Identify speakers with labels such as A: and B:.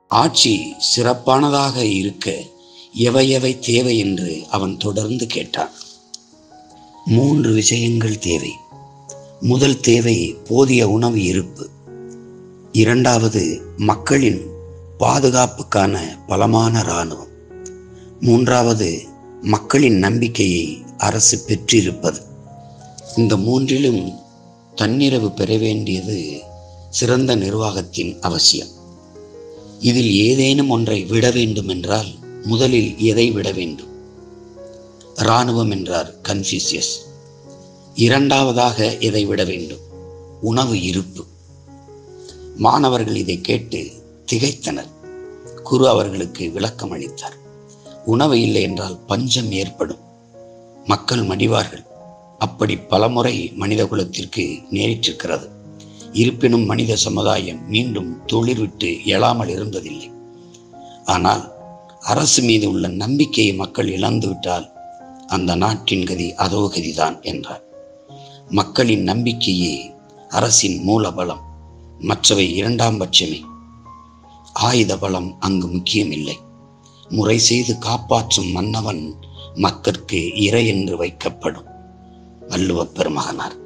A: ஆட்சி சிறப்பானதாக இருக்க எவை எவை தேவை என்று அவன் தொடர்ந்து கேட்டான் மூன்று விஷயங்கள் தேவை முதல் தேவை போதிய உணவு இருப்பு இரண்டாவது மக்களின் பாதுகாப்புக்கான பலமான இராணுவம் மூன்றாவது மக்களின் நம்பிக்கையை அரசு பெற்றிருப்பது இந்த மூன்றிலும் தன்னிறைவு பெற வேண்டியது சிறந்த நிர்வாகத்தின் அவசியம் இதில் ஏதேனும் ஒன்றை விட வேண்டும் என்றால் முதலில் எதை விட வேண்டும் இராணுவம் என்றார் கன்ஃபியூசியஸ் இரண்டாவதாக எதை விட வேண்டும் உணவு இருப்பு மாணவர்கள் இதை கேட்டு திகைத்தனர் குரு அவர்களுக்கு விளக்கம் அளித்தார் உணவு இல்லை என்றால் பஞ்சம் ஏற்படும் மக்கள் மடிவார்கள் அப்படி பலமுறை மனித குலத்திற்கு நேரிட்டிருக்கிறது இருப்பினும் மனித சமுதாயம் மீண்டும் தொழிற்விட்டு எழாமல் இருந்ததில்லை ஆனால் அரசு மீது உள்ள நம்பிக்கையை மக்கள் இழந்துவிட்டால் அந்த நாட்டின் கதி அதோ கதிதான் என்றார் மக்களின் நம்பிக்கையே அரசின் மூலபலம் மற்றவை இரண்டாம் பட்சமே ஆயுத பலம் அங்கு முக்கியமில்லை முறை செய்து காப்பாற்றும் மன்னவன் மக்களுக்கு இறை என்று வைக்கப்படும் வள்ளுவப் பெருமகனார்